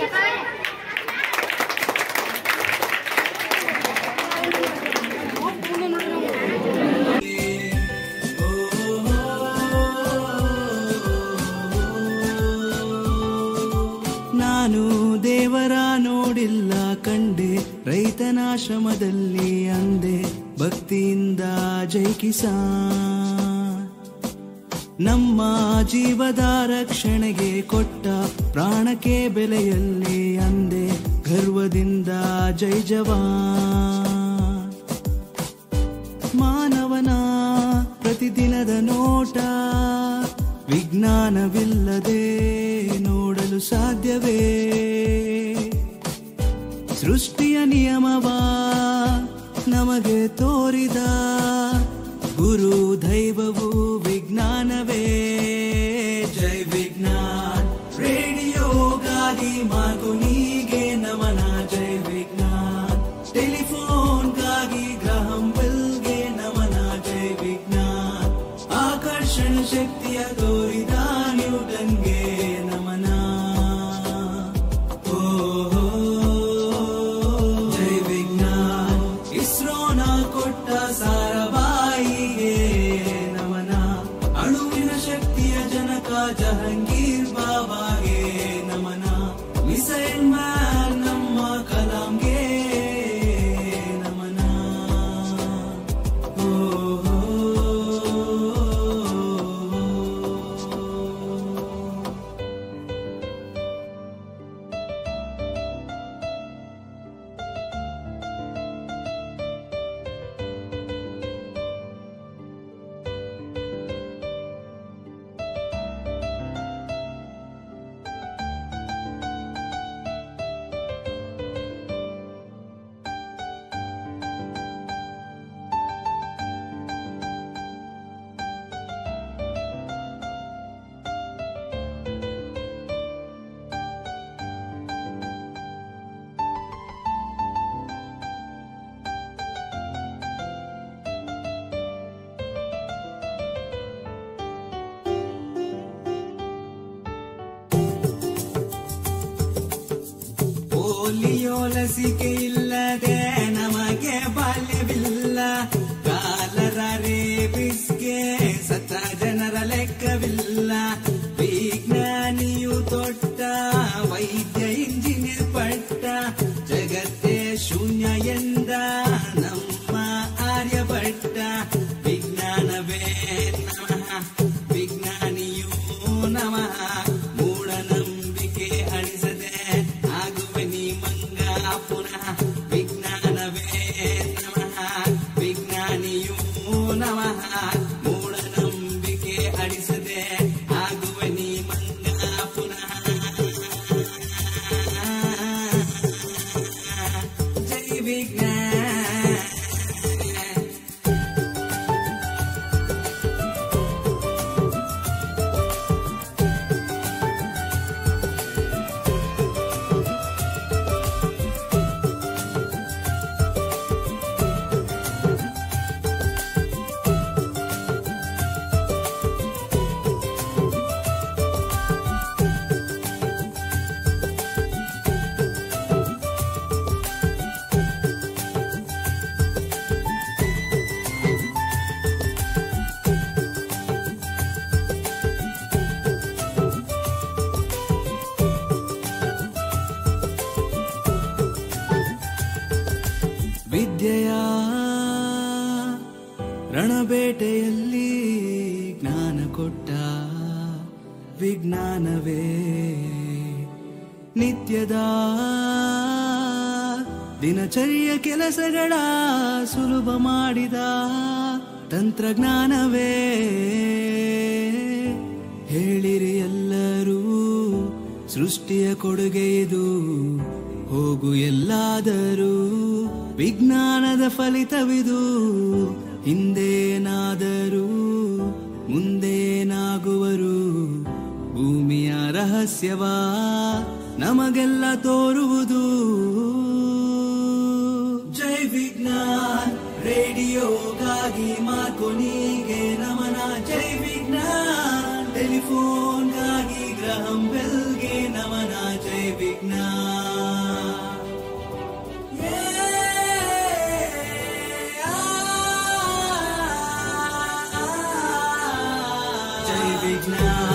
ನಾನು ದೇವರ ನೋಡಿಲ್ಲ ಕಂಡೆ ರೈತನಾಶ್ರಮದಲ್ಲಿ ಅಂದೆ ಭಕ್ತಿಯಿಂದ ಜೈ ಕಿಸಾನ್ ನಮ್ಮ ಜೀವದ ರಕ್ಷಣೆಗೆ ಕೊಟ್ಟ ಪ್ರಾಣಕ್ಕೆ ಬೆಲೆಯಲ್ಲಿ ಅಂದೆ ಗರ್ವದಿಂದ ಜೈ ಜವಾನ್ ಮಾನವನ ಪ್ರತಿದಿನದ ನೋಟ ವಿಜ್ಞಾನವಿಲ್ಲದೆ ನೋಡಲು ಸಾಧ್ಯವೇ ಸೃಷ್ಟಿಯ ನಿಯಮವ ನಮಗೆ ತೋರಿದ ಗುರು ದೈವವು ವಿಜ್ಞಾನವೇ ಜೈ ವಿಜ್ಞಾನ್ ರೇಡಿಯೋಗಾಗಿ ಮಾಗುನಿಗೆ ನಮನ ಜೈ ವಿಜ್ಞಾನ್ ಟೆಲಿಫೋನ್ಗಾಗಿ ಗ್ರಹಂ ಬೆಲ್ಗೆ ನಮನ ಜೈ ವಿಜ್ಞಾನ್ ಆಕರ್ಷಣ ಶಕ್ತಿಯ ತೋರಿದ ನ್ಯೂಟನ್ಗೆ ನಮನ ಓ ಜೈ ವಿಜ್ಞಾನ್ ಇಸ್ರೋನ ಕೊಟ್ಟ ಸಾರಬಾಯಿಗೆ ನಮನ ಅಣುವಿನ ಶಕ್ತಿಯ ಜನಕ ಜಹಂಗೀರ್ ಬಾಬಾಗೆ ನಮನ ಮಿಸೈಲ್ ಮ್ಯಾನ್ ನಮ್ಮ ಕಲಾಂಗೆ ನಮನ ಓ ಪೋಲಿಯೋ ಲಸಿಕೆ ಇಲ್ಲದೆ ನಮಗೆ ಬಾಲ್ಯವಿಲ್ಲ ಕಾಲರ ರೇಬಿಸ್ಗೆ ಸತ್ತ ಜನರ ಲೆಕ್ಕವಿಲ್ಲ ವಿಜ್ಞಾನಿಯು ತೊಟ್ಟ ವೈದ್ಯ ಇಂಜಿನಿಯರ್ ಪಟ್ಟ ಜಗತ್ತೇ ಶೂನ್ಯ ಎಂದ ನಮ್ಮ ಆರ್ಯಭಟ್ಟ ವಿಜ್ಞಾನವೇ ನಮಃ ವಿಜ್ಞಾನಿಯೂ ನಮಃ ಮೂಢನಂಬಿಕೆ ಅಳಿಸದೆ ಆಗುವೆ ನೀ ಮಂಗ ಪುನಃ ವಿಜ್ಞಾನವೇ ನಮಃ ವಿಜ್ಞಾನಿಯೂ ನಮಃ ಮೂಢನಂಬಿಕೆ ಅಳಿಸದೆ ಆಗುವೆ ನೀ ಮಂಗ ಪುನಃ ಜೈ ವಿಜ್ಞಾನ ವಿದ್ಯೆಯ ರಣಬೇಟೆಯಲ್ಲಿ ಜ್ಞಾನ ಕೊಟ್ಟ ವಿಜ್ಞಾನವೇ ನಿತ್ಯದ ದಿನಚರಿಯ ಕೆಲಸಗಳ ಸುಲಭ ಮಾಡಿದ ತಂತ್ರಜ್ಞಾನವೇ ಹೇಳಿರಿ ಎಲ್ಲರೂ ಸೃಷ್ಟಿಯ ಕೊಡುಗೆ ಇದು ಹೋಗು ಎಲ್ಲಾದರೂ ವಿಜ್ಞಾನದ ಫಲಿತವಿದು ಹಿಂದೇನಾದರೂ ಮುಂದೇನಾಗುವರು ಭೂಮಿಯ ರಹಸ್ಯವ ನಮಗೆಲ್ಲ ತೋರುವುದು ಜೈ ವಿಜ್ಞಾನ್ ರೇಡಿಯೋಗಾಗಿ ಮಾರ್ಕೊನಿಗೆ ನಮನ ಜೈ ವಿಜ್ಞಾನ್ ಟೆಲಿಫೋನ್ಗಾಗಿ ಗ್ರಹಂ ಬೆಲ್ಗೆ ನಮನ ಜೈ ವಿಜ್ಞಾನ ಜೈ ವಿಜ್ಞಾನ